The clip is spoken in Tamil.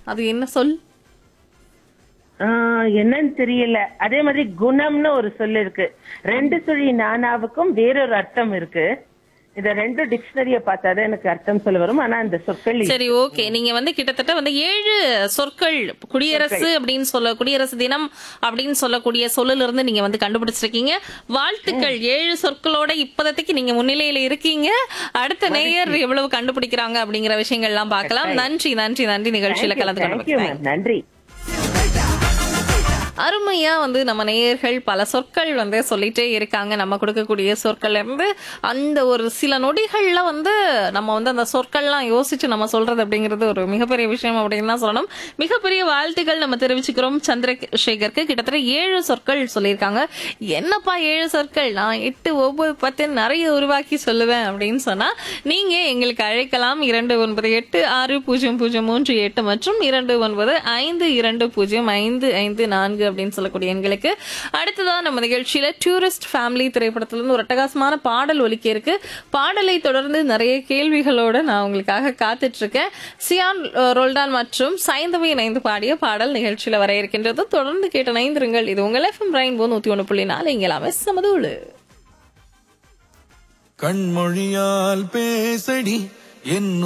அது என்ன சொல் ஆஹ், என்னன்னு தெரியல அதே மாதிரி குணம்னு ஒரு சொல் இருக்கு ரெண்டு சுழி நானாவுக்கும் வேறொரு அர்த்தம் இருக்கு இத ரெண்டு டிக்ஷனரிய பார்த்தாதான் எனக்கு அர்த்தம் சொல்ல வரும் ஆனா இந்த சொற்கள் சரி ஓகே நீங்க வந்து கிட்டத்தட்ட வந்து ஏழு சொற்கள் குடியரசு அப்படின்னு சொல்ல குடியரசு தினம் அப்படின்னு சொல்லக்கூடிய சொல்லுல இருந்து நீங்க வந்து கண்டுபிடிச்சிருக்கீங்க வாழ்த்துக்கள் ஏழு சொற்களோட இப்போதைக்கு நீங்க முன்னிலையில இருக்கீங்க அடுத்த நேயர் எவ்வளவு கண்டுபிடிக்கிறாங்க அப்படிங்கிற விஷயங்கள் எல்லாம் பார்க்கலாம் நன்றி நன்றி நன்றி நிகழ்ச்சியில கலந்து தேங்க்யூ கொண்டு மேம் நன்றி அருமையா வந்து நம்ம நேயர்கள் பல சொற்கள் வந்து சொல்லிட்டே இருக்காங்க நம்ம கொடுக்கக்கூடிய சொற்கள்ல இருந்து அந்த ஒரு சில நொடிகள்ல வந்து நம்ம வந்து அந்த சொற்கள்லாம் யோசிச்சு நம்ம சொல்றது அப்படிங்கிறது ஒரு மிகப்பெரிய விஷயம் அப்படின்னு தான் சொல்லணும் மிகப்பெரிய வாழ்த்துக்கள் நம்ம தெரிவிச்சுக்கிறோம் சந்திரசேகருக்கு கிட்டத்தட்ட ஏழு சொற்கள் சொல்லியிருக்காங்க என்னப்பா ஏழு சொற்கள் நான் எட்டு ஒவ்வொரு பத்து நிறைய உருவாக்கி சொல்லுவேன் அப்படின்னு சொன்னா நீங்க எங்களுக்கு அழைக்கலாம் இரண்டு ஒன்பது எட்டு ஆறு பூஜ்ஜியம் பூஜ்ஜியம் மூன்று எட்டு மற்றும் இரண்டு ஒன்பது ஐந்து இரண்டு பூஜ்ஜியம் ஐந்து ஐந்து நான்கு அப்படின்னு சொல்லக்கூடிய எண்களுக்கு அடுத்ததான் நம்ம நிகழ்ச்சியில டூரிஸ்ட் ஃபேமிலி திரைப்படத்திலிருந்து ஒரு அட்டகாசமான பாடல் ஒலிக்க இருக்கு பாடலை தொடர்ந்து நிறைய கேள்விகளோட நான் உங்களுக்காக காத்துட்டு இருக்கேன் சியான் அஹ், ரோல்டான் மற்றும் சைந்தவை இணைந்து பாடிய பாடல் நிகழ்ச்சியில வர இருக்கின்றது தொடர்ந்து கேட்ட நைந்திருங்கள் இது உங்கள் எஃப்எம் ரெயின்போ நூத்தி ஒன்று புள்ளி நாலு இங்கே எல்லாமே சமதூளு கண்மொழியால் பேசடி என்